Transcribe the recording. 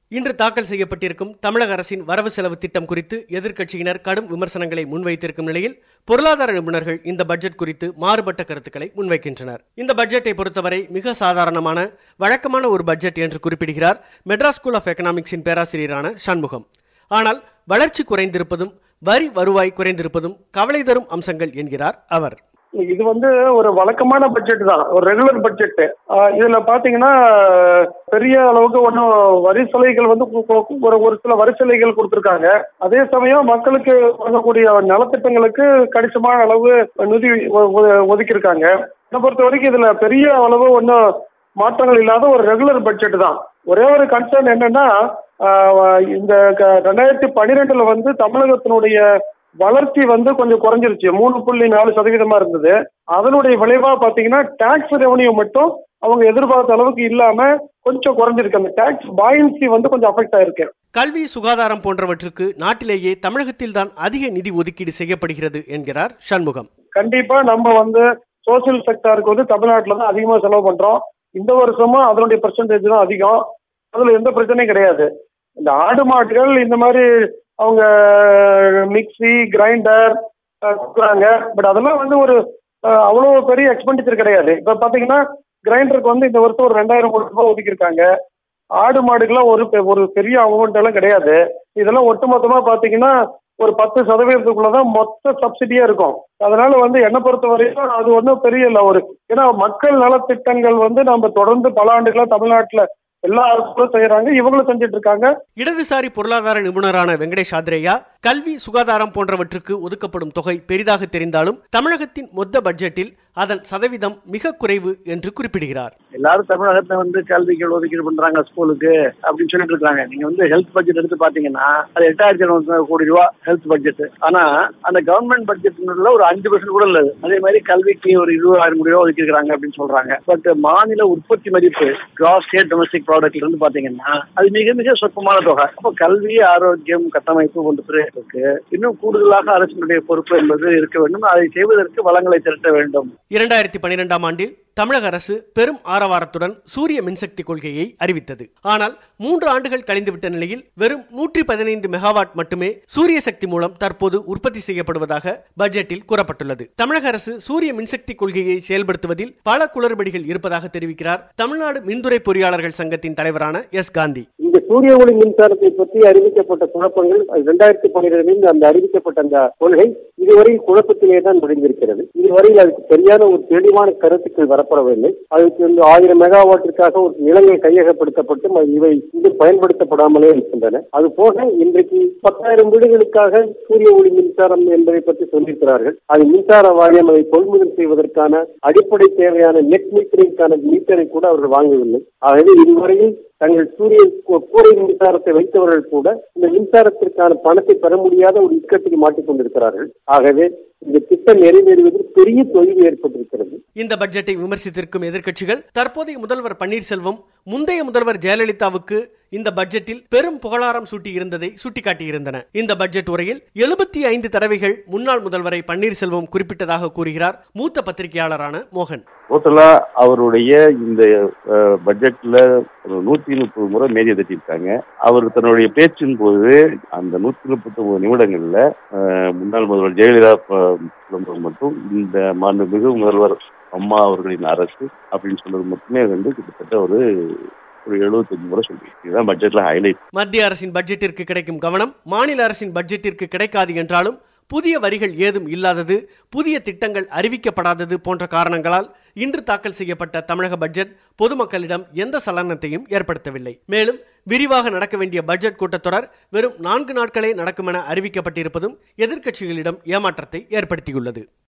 இன்று தாக்கல் செய்யப்பட்டிருக்கும் தமிழக அரசின் வரவு செலவு திட்டம் குறித்து எதிர்க்கட்சியினர் கடும் விமர்சனங்களை முன்வைத்திருக்கும் நிலையில் பொருளாதார நிபுணர்கள் இந்த பட்ஜெட் குறித்து மாறுபட்ட கருத்துக்களை முன்வைக்கின்றனர் இந்த பட்ஜெட்டை பொறுத்தவரை மிக சாதாரணமான வழக்கமான ஒரு பட்ஜெட் என்று குறிப்பிடுகிறார் மெட்ராஸ் ஸ்கூல் ஆஃப் எக்கனாமிக்ஸின் பேராசிரியரான சண்முகம் ஆனால் வளர்ச்சி குறைந்திருப்பதும் வரி வருவாய் குறைந்திருப்பதும் கவலை தரும் அம்சங்கள் என்கிறார் அவர் இது வந்து ஒரு வழக்கமான பட்ஜெட் தான் ஒரு ரெகுலர் பட்ஜெட் இதுல பாத்தீங்கன்னா பெரிய அளவுக்கு ஒன்றும் வரி சலுகைகள் வந்து கு- கு- ஒரு ஒரு சில வரி சலுகைகள் கொடுத்துருக்காங்க அதே சமயம் மக்களுக்கு வழங்கக்கூடிய நலத்திட்டங்களுக்கு கணிசமான அளவு நிதி ஒ- ஒ- ஒதுக்கியிருக்காங்க என்னை பொறுத்த வரைக்கும் இதுல பெரிய அளவு ஒன்றும் மாற்றங்கள் இல்லாத ஒரு ரெகுலர் பட்ஜெட் தான் ஒரே ஒரு கன்சர்ன் என்னன்னா ஆஹ், இந்த க- ரெண்டாயிரத்தி பன்னிரெண்டுல வந்து தமிழகத்தினுடைய வளர்ச்சி வந்து கொஞ்சம் குறைஞ்சிருச்சு மூணு புள்ளி நாலு சதவீதமா இருந்தது அதனுடைய விளைவா பாத்தீங்கன்னா டாக்ஸ் ரெவன்யூ மட்டும் அவங்க எதிர்பார்த்த அளவுக்கு இல்லாம கொஞ்சம் குறைஞ்சிருக்கு அந்த டாக்ஸ் பாயின்சி வந்து கொஞ்சம் அஃபெக்ட் ஆயிருக்கு கல்வி சுகாதாரம் போன்றவற்றுக்கு நாட்டிலேயே தமிழகத்தில்தான் அதிக நிதி ஒதுக்கீடு செய்யப்படுகிறது என்கிறார் சண்முகம் கண்டிப்பா நம்ம வந்து சோசியல் செக்டாருக்கு வந்து தமிழ்நாட்டில் தான் அதிகமாக செலவு பண்றோம் இந்த வருஷமும் அதனுடைய பெர்சன்டேஜ் தான் அதிகம் அதுல எந்த பிரச்சனையும் கிடையாது இந்த ஆடு மாடுகள் இந்த மாதிரி அவங்க மிக்ஸி கிரைண்டர் கொடுக்குறாங்க பட் அதெல்லாம் வந்து ஒரு அஹ், அவ்வளோ பெரிய எக்ஸ்பெண்டிச்சர் கிடையாது இப்போ பார்த்தீங்கன்னா கிரைண்டருக்கு வந்து இந்த வருஷம் ஒரு ரெண்டாயிரம் கோடி ரூபாய் ஒதுக்கியிருக்காங்க ஆடு மாடுக்கெல்லாம் ஒரு பெ- ஒரு பெரிய அமௌண்ட் எல்லாம் கிடையாது இதெல்லாம் ஒட்டுமொத்தமா பாத்தீங்கன்னா ஒரு பத்து சதவீதத்துக்குள்ளதான் மொத்த சப்சிடியா இருக்கும் அதனால வந்து என்ன பொறுத்த வரைக்கும் அது ஒன்றும் பெரிய இல்லை ஒரு ஏன்னா மக்கள் நலத்திட்டங்கள் வந்து நம்ம தொடர்ந்து பல ஆண்டுகளா தமிழ்நாட்டுல எல்லா அரசுகளும் செய்யறாங்க இவங்களும் செஞ்சுட்டு இருக்காங்க இடதுசாரி பொருளாதார நிபுணரான வெங்கடேஷ் ஆத்ரேயா கல்வி சுகாதாரம் போன்றவற்றுக்கு ஒதுக்கப்படும் தொகை பெரிதாக தெரிந்தாலும் தமிழகத்தின் மொத்த பட்ஜெட்டில் அதன் சதவீதம் மிக குறைவு என்று குறிப்பிடுகிறார் எல்லாரும் தமிழகத்துல வந்து கல்விக்கு ஒதுக்கீடு பண்றாங்க ஸ்கூலுக்கு அப்படின்னு சொல்லிட்டு இருக்காங்க நீங்க வந்து ஹெல்த் பட்ஜெட் எடுத்து பாத்தீங்கன்னா அது எட்டாயிரத்தி இருநூத்தி கோடி ரூபா ஹெல்த் பட்ஜெட் ஆனா அந்த கவர்மெண்ட் பட்ஜெட்ல ஒரு அஞ்சு பர்சன்ட் கூட இல்ல அதே மாதிரி கல்விக்கு ஒரு இருபதாயிரம் கோடி ரூபா ஒதுக்கிருக்காங்க அப்படின்னு சொல்றாங்க பட் மாநில உற்பத்தி மதிப்பு கிராஸ் ஸ்டேட் டொமஸ்டிக் ப்ராடக்ட்ல இருந்து பாத்தீங்கன்னா அது மிக மிக சொற்பமான தொகை அப்போ கல்வி ஆரோக்கியம் கட்டமைப்பு போன்ற துறைகளுக்கு இன்னும் கூடுதலாக அரசினுடைய பொறுப்பு என்பது இருக்க வேண்டும் அதை செய்வதற்கு வளங்களை திரட்ட வேண்டும் இரண்டாயிரத்தி பனிரெண்டாம் ஆண்டில் தமிழக அரசு பெரும் ஆரவாரத்துடன் சூரிய மின்சக்தி கொள்கையை அறிவித்தது ஆனால் மூன்று ஆண்டுகள் கழிந்துவிட்ட நிலையில் வெறும் நூற்றி பதினைந்து மெகாவாட் மட்டுமே சூரிய சக்தி மூலம் தற்போது உற்பத்தி செய்யப்படுவதாக பட்ஜெட்டில் கூறப்பட்டுள்ளது தமிழக அரசு சூரிய மின்சக்தி கொள்கையை செயல்படுத்துவதில் பல குளறுபடிகள் இருப்பதாக தெரிவிக்கிறார் தமிழ்நாடு மின்துறை பொறியாளர்கள் சங்கத்தின் தலைவரான எஸ் காந்தி இந்த சூரிய ஒளி மின்சாரத்தை பற்றி அறிவிக்கப்பட்ட குழப்பங்கள் இரண்டாயிரத்தி பன்னிரண்டில் அந்த அறிவிக்கப்பட்ட அந்த கொள்கை இதுவரை குழப்பத்திலே தான் முடிந்திருக்கிறது இதுவரையில் அதுக்கு சரியான ஒரு தெளிவான கருத்துக்கள் வரப்படவில்லை அதுக்கு வந்து ஆயிரம் மெகாவாட்டிற்காக ஒரு நிலங்கள் கையகப்படுத்தப்பட்டு இவை இது பயன்படுத்தப்படாமலே இருக்கின்றன அது போக இன்றைக்கு பத்தாயிரம் வீடுகளுக்காக சூரிய ஒளி மின்சாரம் என்பதை பற்றி சொல்லியிருக்கிறார்கள் அது மின்சார வாரியம் அதை கொள்முதல் செய்வதற்கான அடிப்படை தேவையான நெட் மீட்டரிங்கான மீட்டரை கூட அவர்கள் வாங்கவில்லை ஆகவே இதுவரையில் தங்கள் சூரிய கூ- கூரை மின்சாரத்தை வைத்தவர்கள் கூட இந்த மின்சாரத்திற்கான பணத்தை பெற முடியாத ஒரு இக்கட்டில் மாட்டிக்கொண்டிருக்கிறார்கள் ஆகவே இந்த திட்டம் நிறைவேறுவதில் பெரிய தொய்வு ஏற்பட்டிருக்கிறது இந்த பட்ஜெட்டை விமர்சித்திருக்கும் எதிர்க்கட்சிகள் தற்போதைய முதல்வர் பன்னீர்செல்வம் முந்தைய முதல்வர் ஜெயலலிதாவுக்கு இந்த பட்ஜெட்டில் பெரும் புகழாரம் சூட்டி இருந்ததை சுட்டிக்காட்டியிருந்தன இந்த பட்ஜெட் உரையில் எழுபத்தி ஐந்து தடவைகள் முன்னாள் முதல்வரை பன்னீர்செல்வம் குறிப்பிட்டதாக கூறுகிறார் மூத்த பத்திரிகையாளரான மோகன் டோட்டலா அவருடைய இந்த அஹ், பட்ஜெட்ல ஒரு நூத்தி முப்பது முறை மேஜை தட்டியிருக்காங்க அவர் தன்னுடைய பேச்சின் போது அந்த நூத்தி முப்பத்தி ஒன்பது நிமிடங்கள்ல அஹ், முன்னாள் முதல்வர் ஜெயலலிதா ப- சொல்றது மட்டும் இந்த மாண்புமிகு முதல்வர் அம்மா அவர்களின் அரசு அப்படின்னு சொன்னது மட்டுமே வந்து கிட்டத்தட்ட ஒரு ஒரு எழுபத்தஞ்சு முறை சொல்லியிருக்கு இதுதான் பட்ஜெட்ல ஹைலைட் மத்திய அரசின் பட்ஜெட்டிற்கு கிடைக்கும் கவனம் மாநில அரசின் பட்ஜெட்டிற்கு கிடைக்காது என்றாலும் புதிய வரிகள் ஏதும் இல்லாதது புதிய திட்டங்கள் அறிவிக்கப்படாதது போன்ற காரணங்களால் இன்று தாக்கல் செய்யப்பட்ட தமிழக பட்ஜெட் பொதுமக்களிடம் எந்த சலனத்தையும் ஏற்படுத்தவில்லை மேலும் விரிவாக நடக்க வேண்டிய பட்ஜெட் கூட்டத்தொடர் வெறும் நான்கு நாட்களே நடக்குமென அறிவிக்கப்பட்டிருப்பதும் எதிர்க்கட்சிகளிடம் ஏமாற்றத்தை ஏற்படுத்தியுள்ளது